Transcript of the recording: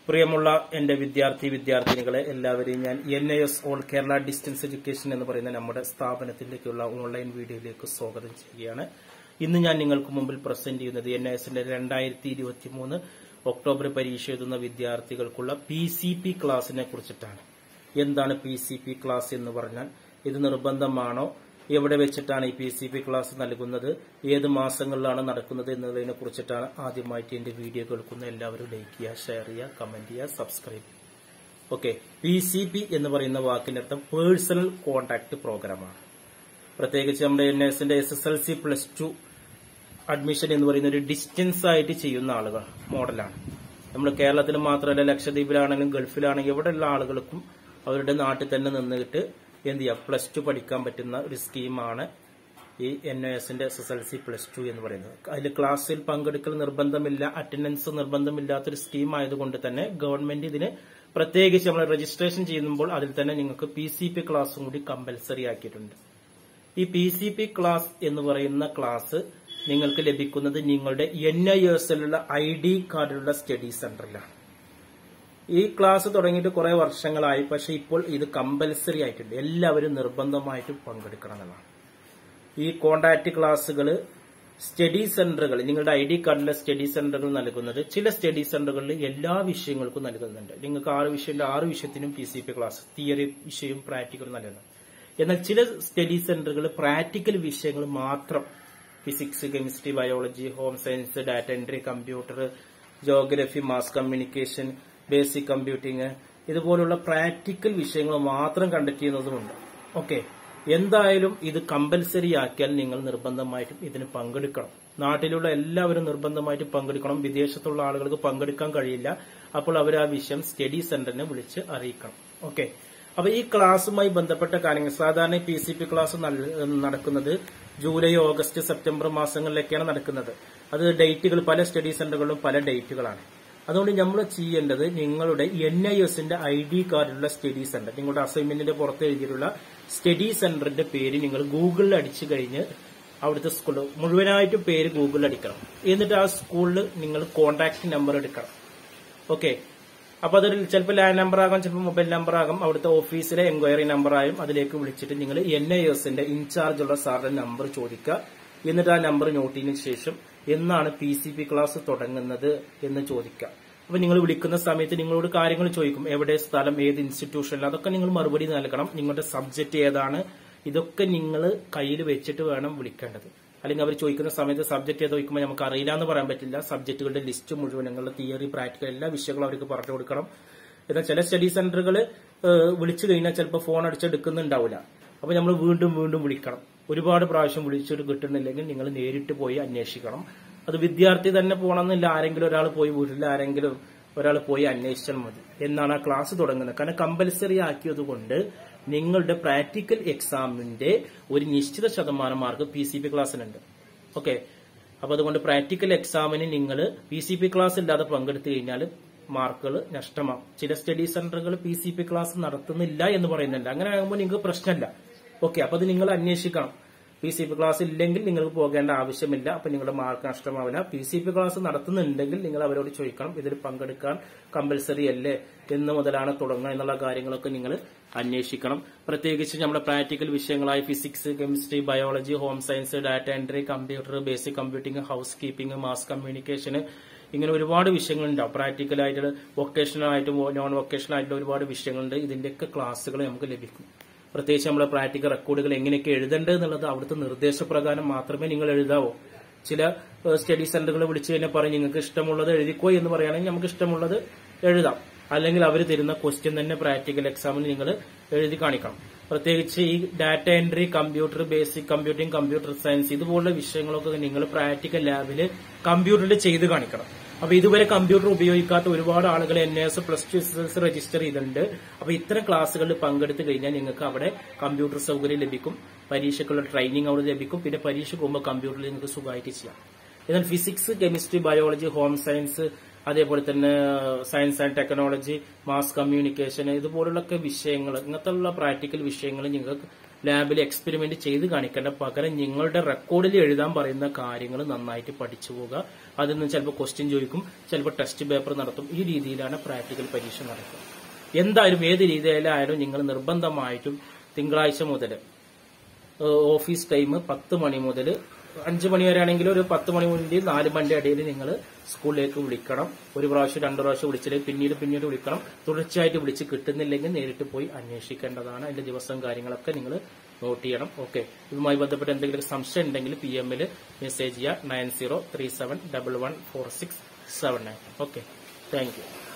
പ്രിയമുള്ള എന്റെ വിദ്യാർത്ഥി വിദ്യാർത്ഥിനികളെ എല്ലാവരെയും ഞാൻ N I S all Kerala distance education എന്ന് പറയുന്ന നമ്മുടെ സ്ഥാപനത്തിലേക്കുള്ള ഓൺലൈൻ വീഡിയോയിലേക്ക് സ്വാഗതം ചെയ്യുകയാണ് ഇന്ന് ഞാൻ നിങ്ങൾക്ക് മുമ്പിൽ പ്രസന്റ് ചെയ്യുന്നത് എൻ ഐ എസിന്റെ രണ്ടായിരത്തി ഇരുപത്തി മൂന്ന് ഒക്ടോബർ പരീക്ഷ എഴുതുന്ന വിദ്യാർത്ഥികൾക്കുള്ള പി സി പി ക്ലാസിനെ കുറിച്ചിട്ടാണ് എന്താണ് പി സി പി ക്ലാസ് എന്ന് പറഞ്ഞാൽ ഇത് നിർബന്ധമാണോ എവിടെ വെച്ചിട്ടാണ് ഈ പി സി പി ക്ലാസ് നൽകുന്നത് ഏത് മാസങ്ങളിലാണ് നടക്കുന്നത് എന്നതിനെ കുറിച്ചിട്ടാണ് ആദ്യമായിട്ട് എന്റെ വീഡിയോ കേൾക്കുന്ന എല്ലാവരും ലൈക്ക് ചെയ്യുക ഷെയർ ചെയ്യുക കമന്റ് ചെയ്യുക സബ്സ്ക്രൈബ് ചെയ്യുക ഓക്കെ പി സി പി എന്ന് പറയുന്ന വാക്കിന്റെ അർത്ഥം പേഴ്സണൽ കോണ്ടാക്ട് പ്രോഗ്രാമാണ് പ്രത്യേകിച്ച് നമ്മുടെ എൻ എസിന്റെ S S L C plus two admission എന്ന് പറയുന്ന ഒരു ഡിസ്റ്റൻസ് ആയിട്ട് ചെയ്യുന്ന ആളുകൾ മോഡലാണ് നമ്മൾ കേരളത്തിൽ മാത്രമല്ല ലക്ഷദ്വീപിലാണെങ്കിലും ഗൾഫിലാണെങ്കിലും എവിടെയുള്ള ആളുകൾക്കും അവരുടെ നാട്ടിൽ തന്നെ നിന്നിട്ട് എന്ത് ചെയ്യാം പ്ലസ് ടു പഠിക്കാൻ പറ്റുന്ന ഒരു സ്കീമാണ് ഈ എൻ ഒ എസിന്റെ S S L C plus two എന്ന് പറയുന്നത് അതിൽ ക്ലാസ്സിൽ പങ്കെടുക്കൽ നിർബന്ധമില്ല അറ്റൻഡൻസ് നിർബന്ധമില്ലാത്തൊരു സ്കീം ആയതുകൊണ്ട് തന്നെ ഗവൺമെന്റ് ഇതിന് പ്രത്യേകിച്ച് നമ്മൾ രജിസ്ട്രേഷൻ ചെയ്യുമ്പോൾ അതിൽ തന്നെ നിങ്ങൾക്ക് പി സി പി ക്ലാസ്സും കൂടി കമ്പൽസറി ആക്കിയിട്ടുണ്ട് ഈ പി സി പി ക്ലാസ് എന്ന് പറയുന്ന ക്ലാസ് നിങ്ങൾക്ക് ലഭിക്കുന്നത് നിങ്ങളുടെ എൻ ഐ എസിലുള്ള ഐ ഡി കാർഡിലുള്ള സ്റ്റഡി സെന്ററിലാണ് ഈ ക്ലാസ് തുടങ്ങിയിട്ട് കുറെ വർഷങ്ങളായി പക്ഷെ ഇപ്പോൾ ഇത് കമ്പൽസറി ആയിട്ടുണ്ട് എല്ലാവരും നിർബന്ധമായിട്ട് പങ്കെടുക്കണം എന്നതാണ് ഈ കോണ്ടാക്ട് ക്ലാസ്സുകൾ സ്റ്റഡി സെന്ററുകൾ നിങ്ങളുടെ ഐ ഡി കാർഡിലെ സ്റ്റഡി സെന്ററുകൾ നൽകുന്നത് ചില സ്റ്റഡി സെന്ററുകളിൽ എല്ലാ വിഷയങ്ങൾക്കും നൽകുന്നുണ്ട് നിങ്ങൾക്ക് ആറ് വിഷയത്തിന്റെ ആറ് വിഷയത്തിനും P C P class theory വിഷയവും പ്രാക്ടിക്കലും നൽകുന്നു എന്നാൽ ചില സ്റ്റഡി സെന്ററുകൾ പ്രാക്ടിക്കൽ വിഷയങ്ങൾ മാത്രം physics chemistry biology home science data entry computer geography mass communication basic computing ഇതുപോലുള്ള പ്രാക്ടിക്കൽ വിഷയങ്ങൾ മാത്രം കണ്ടക്ട് ചെയ്യുന്നതുമുണ്ട് ഓക്കെ എന്തായാലും ഇത് കമ്പൽസറി ആക്കിയാൽ നിങ്ങൾ നിർബന്ധമായിട്ടും ഇതിന് പങ്കെടുക്കണം നാട്ടിലുള്ള എല്ലാവരും നിർബന്ധമായിട്ടും പങ്കെടുക്കണം വിദേശത്തുള്ള ആളുകൾക്ക് പങ്കെടുക്കാൻ കഴിയില്ല അപ്പോൾ അവർ ആ വിഷയം സ്റ്റഡി സെന്ററിനെ വിളിച്ച് അറിയിക്കണം ഓക്കെ അപ്പൊ ഈ ക്ലാസ്സുമായി ബന്ധപ്പെട്ട കാര്യങ്ങൾ സാധാരണ പി സി പി ക്ലാസ് നടക്കുന്നത് ജൂലൈ ഓഗസ്റ്റ് സെപ്റ്റംബർ മാസങ്ങളിലൊക്കെയാണ് നടക്കുന്നത് അത് ഡേറ്റുകൾ പല സ്റ്റഡി സെന്ററുകളിലും പല ഡേറ്റുകളാണ് അതുകൊണ്ട് നമ്മൾ ചെയ്യേണ്ടത് നിങ്ങളുടെ എൻ ഐ എസിന്റെ ഐ ഡി കാർഡിലുള്ള സ്റ്റഡി സെന്റർ നിങ്ങളുടെ അസൈൻമെന്റിന്റെ പുറത്ത് എഴുതിയിട്ടുള്ള സ്റ്റഡി സെന്ററിന്റെ പേര് നിങ്ങൾ ഗൂഗിളിൽ അടിച്ചു കഴിഞ്ഞ് അവിടുത്തെ സ്കൂളിൽ മുഴുവനായിട്ടും പേര് ഗൂഗിളിൽ അടിക്കണം എന്നിട്ട് ആ സ്കൂളിൽ നിങ്ങൾ കോൺടാക്ട് നമ്പർ എടുക്കണം ഓക്കെ അപ്പൊ അതൊരു ചിലപ്പോൾ ലാൻഡ് നമ്പർ ആകാം ചിലപ്പോൾ മൊബൈൽ നമ്പർ ആകാം അവിടുത്തെ ഓഫീസിലെ എൻക്വയറി നമ്പർ ആയും അതിലേക്ക് വിളിച്ചിട്ട് നിങ്ങൾ എൻ ഐ എസിന്റെ ഇൻചാർജ് ഉള്ള സാറിന്റെ നമ്പർ ചോദിക്കുക എന്നിട്ട് ആ നമ്പർ നോട്ട് ചെയ്തതിനു ശേഷം എന്നാണ് പി സി പി ക്ലാസ് തുടങ്ങുന്നത് എന്ന് ചോദിക്കുക അപ്പൊ നിങ്ങൾ വിളിക്കുന്ന സമയത്ത് നിങ്ങളോട് കാര്യങ്ങൾ ചോദിക്കും എവിടെ സ്ഥലം ഏത് ഇൻസ്റ്റിറ്റ്യൂഷനിൽ അതൊക്കെ നിങ്ങൾ മറുപടി നൽകണം നിങ്ങളുടെ സബ്ജക്ട് ഏതാണ് ഇതൊക്കെ നിങ്ങൾ കയ്യിൽ വെച്ചിട്ട് വേണം വിളിക്കേണ്ടത് അല്ലെങ്കിൽ അവർ ചോദിക്കുന്ന സമയത്ത് സബ്ജക്ട് ഏത് ചോദിക്കുമ്പോൾ നമുക്ക് അറിയില്ല എന്ന് പറയാൻ പറ്റില്ല സബ്ജക്റ്റുകളുടെ ലിസ്റ്റ് മുഴുവൻ നിങ്ങളുടെ തിയറി പ്രാക്ടിക്കൽ എല്ലാ വിഷയങ്ങളും അവർക്ക് പറഞ്ഞു കൊടുക്കണം എന്നാൽ ചില സ്റ്റഡി സെന്ററുകൾ വിളിച്ചു കഴിഞ്ഞാൽ ചിലപ്പോൾ ഫോൺ അടിച്ചെടുക്കുന്നുണ്ടാവില്ല അപ്പൊ നമ്മൾ വീണ്ടും വീണ്ടും വിളിക്കണം ഒരുപാട് പ്രാവശ്യം വിളിച്ചിട്ട് കിട്ടുന്നില്ലെങ്കിൽ നിങ്ങൾ നേരിട്ട് പോയി അന്വേഷിക്കണം അത് വിദ്യാർത്ഥി തന്നെ പോകണമെന്നില്ല ആരെങ്കിലും ഒരാൾ പോയി വീട്ടിൽ ആരെങ്കിലും ഒരാൾ പോയി അന്വേഷിച്ചാൽ മതി എന്നാണ് ആ ക്ലാസ് തുടങ്ങുന്നത് കാരണം കമ്പൽസറി ആക്കിയത് കൊണ്ട് നിങ്ങളുടെ പ്രാക്ടിക്കൽ എക്സാമിന്റെ ഒരു നിശ്ചിത ശതമാനം മാർക്ക് പി സി പി ക്ലാസ്സിനുണ്ട് ഓക്കെ അപ്പൊ അതുകൊണ്ട് പ്രാക്ടിക്കൽ എക്സാമിന് നിങ്ങൾ പി സി പി ക്ലാസ് ഇല്ലാതെ പങ്കെടുത്തു കഴിഞ്ഞാൽ മാർക്കുകൾ നഷ്ടമാകും ചില സ്റ്റഡി സെന്ററുകൾ പി സി പി ക്ലാസ് നടത്തുന്നില്ല എന്ന് പറയുന്നുണ്ട് അങ്ങനെ ആകുമ്പോൾ നിങ്ങൾക്ക് പ്രശ്നമില്ല ഓക്കെ അപ്പൊ അത് നിങ്ങൾ അന്വേഷിക്കണം പി സി പി ക്ലാസ് ഇല്ലെങ്കിൽ നിങ്ങൾക്ക് പോകേണ്ട ആവശ്യമില്ല അപ്പൊ നിങ്ങളുടെ മാർക്ക് നഷ്ടമാവില്ല പി സി പി ക്ലാസ് നടത്തുന്നുണ്ടെങ്കിൽ നിങ്ങൾ അവരോട് ചോദിക്കണം ഇതിൽ പങ്കെടുക്കാൻ കമ്പൽസറി അല്ലേ എന്ന് മുതലാണ് തുടങ്ങുക എന്നുള്ള കാര്യങ്ങളൊക്കെ നിങ്ങൾ അന്വേഷിക്കണം പ്രത്യേകിച്ച് നമ്മുടെ പ്രാക്ടിക്കൽ വിഷയങ്ങളായ physics chemistry biology home science data entry computer basic computing house keeping mass കമ്മ്യൂണിക്കേഷന് ഇങ്ങനെ ഒരുപാട് വിഷയങ്ങളുണ്ടാവും പ്രാക്ടിക്കൽ ആയിട്ട് വൊക്കേഷണൽ ആയിട്ടും നോൺ വൊക്കേഷണൽ ആയിട്ടുള്ള ഒരുപാട് വിഷയങ്ങളുണ്ട് ഇതിന്റെയൊക്കെ ക്ലാസ്സുകൾ നമുക്ക് ലഭിക്കും പ്രത്യേകിച്ച് നമ്മളെ പ്രാക്ടിക്കൽ റെക്കോർഡുകൾ എങ്ങനെയൊക്കെ എഴുതേണ്ടത് എന്നുള്ളത് അവിടുത്തെ നിർദ്ദേശപ്രകാരം മാത്രമേ നിങ്ങൾ എഴുതാവൂ ചില സ്റ്റഡി സെന്ററുകൾ വിളിച്ചു കഴിഞ്ഞാൽ പറയും നിങ്ങൾക്ക് ഇഷ്ടമുള്ളത് എഴുതിക്കോ എന്ന് പറയുകയാണെങ്കിൽ നമുക്ക് ഇഷ്ടമുള്ളത് എഴുതാം അല്ലെങ്കിൽ അവർ തരുന്ന ക്വസ്റ്റ്യൻ തന്നെ പ്രാക്ടിക്കൽ എക്സാമിന് നിങ്ങൾ എഴുതി കാണിക്കണം പ്രത്യേകിച്ച് ഈ data entry computer basic computing computer science ഇതുപോലുള്ള വിഷയങ്ങളൊക്കെ നിങ്ങൾ പ്രാക്ടിക്കൽ ലാബിൽ കമ്പ്യൂട്ടറിൽ ചെയ്ത് കാണിക്കണം അപ്പൊ ഇതുവരെ കമ്പ്യൂട്ടർ ഉപയോഗിക്കാത്ത ഒരുപാട് ആളുകൾ N S plus two S S register ചെയ്തിട്ടുണ്ട് അപ്പൊ ഇത്തരം ക്ലാസ്സുകളിൽ പങ്കെടുത്തു കഴിഞ്ഞാൽ നിങ്ങൾക്ക് അവിടെ കമ്പ്യൂട്ടർ സൗകര്യം ലഭിക്കും പരീക്ഷയ്ക്കുള്ള ട്രെയിനിങ് അവിടെ ലഭിക്കും പിന്നെ പരീക്ഷ പോകുമ്പോൾ കമ്പ്യൂട്ടറിൽ നിങ്ങൾക്ക് സുഖമായിട്ട് ചെയ്യാം എന്നാൽ physics chemistry biology home science അതേപോലെ തന്നെ science and technology mass communication ഇതുപോലുള്ള വിഷയങ്ങൾ ഇങ്ങനത്തെ പ്രാക്ടിക്കൽ വിഷയങ്ങൾ നിങ്ങൾക്ക് ലാബിൽ എക്സ്പെരിമെന്റ് ചെയ്ത് കാണിക്കേണ്ട പകരം നിങ്ങളുടെ റെക്കോർഡിൽ എഴുതാൻ പറയുന്ന കാര്യങ്ങൾ നന്നായിട്ട് പഠിച്ചു പോവുക അതിൽ നിന്ന് ചിലപ്പോൾ ക്വസ്റ്റ്യൻ ചോദിക്കും ചിലപ്പോൾ ടെസ്റ്റ് പേപ്പർ നടത്തും ഈ രീതിയിലാണ് പ്രാക്ടിക്കൽ പരീക്ഷ നടക്കുക എന്തായാലും ഏത് രീതിയിലായാലും നിങ്ങൾ നിർബന്ധമായിട്ടും തിങ്കളാഴ്ച മുതൽ ഓഫീസ് ടൈം പത്ത് മണി മുതൽ അഞ്ച് മണി വരെ ആണെങ്കിൽ ഒരു പത്ത് മണി മുതൽ നാല് മണിന്റെ ഇടയിൽ നിങ്ങൾ സ്കൂളിലേക്ക് വിളിക്കണം ഒരു പ്രാവശ്യം രണ്ടു പ്രാവശ്യം വിളിച്ചില്ലെങ്കിൽ പിന്നീട് പിന്നീട് വിളിക്കണം തുടർച്ചയായിട്ട് വിളിച്ച് കിട്ടുന്നില്ലെങ്കിൽ നേരിട്ട് പോയി അന്വേഷിക്കേണ്ടതാണ് അതിന്റെ ദിവസം കാര്യങ്ങളൊക്കെ നിങ്ങൾ നോട്ട് ചെയ്യണം ഓക്കെ ഇതുമായി ബന്ധപ്പെട്ട് എന്തെങ്കിലും സംശയം ഉണ്ടെങ്കിൽ പി എമ്മിൽ മെസ്സേജ് ചെയ്യുക nine zero three seven double one four six seven nine okay thank U